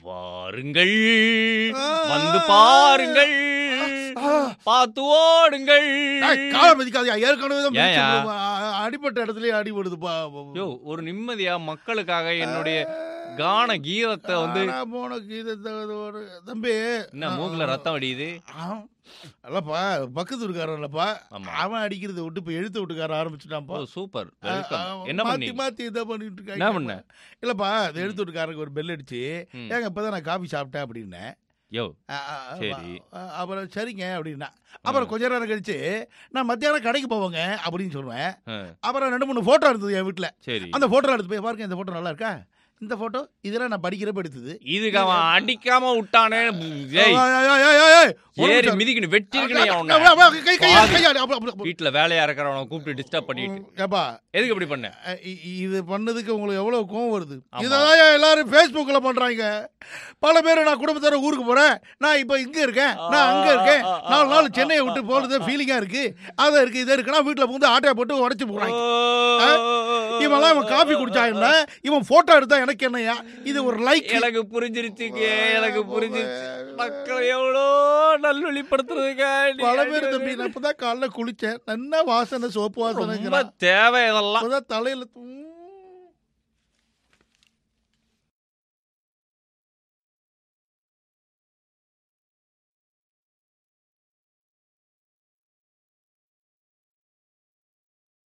வாருங்கள் ஆ. வந்து பாருங்கள் ஆ. பார்த்து ஓடுங்கள் ஏய், காலை மிதிக்காதயா ஏற்கனவே தான் ஏன்யா? மிதிச்சு, ஆ, அடிபட்ட இடத்துலயே அடிபடுதுப்பா யோ ஒரு நிம்மதியா மக்களுக்காக என்னுடைய கான கீதத்தை வந்து ஆனா போன கீதத்தை வந்து ஒரு தம்பி என்ன மூக்குல ரத்தம் வடியுது ஆ, அல்லப்பா பக்கத்து வீட்டுக்காரன் இல்லப்பா ஆமா அவன் அடிக்கிறத விட்டு இப்ப எழுத்து வீட்டுக்காரன் ஆரம்பிச்சுட்டான்ப்பா ஓ சூப்பர் ஆ, வெல்கம் ஆ, என்ன மாத்தி பண்ணி மாத்தி இதை பண்ணிட்டு இருக்காங்க என்ன பண்ண? இல்லப்பா இந்த எழுத்து வீட்டுக்காரருக்கு ஒரு பெல் அடிச்சு ம். ஏங்க இப்பதான் நான் காபி சாப்பிட்டேன் அப்படின்னேன் யோ ஆ, ஆ, ஆ, சரி. ஆ, அப்புறம் சரிங்க அப்படின்னா அப்புறம் கொஞ்ச நேரம் கழிச்சு நான் மத்தியானம் கடைக்கு போவேங்க அப்படின்னு சொல்லுவேன் ஆ, அப்புறம் ரெண்டு மூணு போட்டோ இருந்தது என் வீட்டுல சரி அந்த போட்டோ எடுத்து போய் பாருங்க இந்த போட்டோ நல்லா இருக்கா இந்த போட்டோ இதெல்லாம் நான் படிக்கிறப்ப எடுத்தது இதுக்கு அவன் அடிக்காம விட்டானே ஏய் ஏய், ஏய், ஏய், ஏய், ஏய், ஒரு ஏறி நிமிஷம். மிதிக்கணும் வெட்டி கை, இருக்கணும் கை, கை, பாவி. கை, அப்படி, அப்படி, அப்படி. வீட்டுல வேலையா இருக்கிறவனை கூப்பிட்டு டிஸ்டர்ப் பண்ணிட்டு ஏப்பா எதுக்கு இப்படி பண்ண அஹ் இ- இ- இது பண்ணதுக்கு உங்களுக்கு எவ்வளவு கோவம் வருது ஆமா. இதெல்லாம் ஏன் எல்லாரும் Facebookல பண்றாங்க பல பேர் நான் குடும்பத்தோட ஊருக்கு போறேன் நான் இப்ப இங்க இருக்கேன் நான் அங்க இருக்கேன் ஆ, ஆ, நாலு நாள் ஆ, சென்னையை ஆ, விட்டு ஆ, போறது ஆ, ஃபீலிங்கா இருக்கு அத இருக்கு இது இருக்குன்னா வீட்டுல வந்து ஆட்டையை போட்டு உடைச்சு போடுறாங்க இவன்லாம் இவன் காபி குடிச்சா என்ன இவன் போட்டோ எடுத்தா எனக்கு என்னையா இது ஒரு லைக் எனக்கு புரிஞ்சிருச்சுங்க எனக்கு புரிஞ்சிருச்சு மக்களை எவ்வளோ நல்வழிப்படுத்துறதுங்க பல பேர் தம்பி நான் இப்பதான் காலைல குளிச்சேன் நல்ல வாசனை சோப்பு ரொம்ப வாசனைங்கிறான் தேவை இதெல்லாம் இப்பதான் தலையில உம்,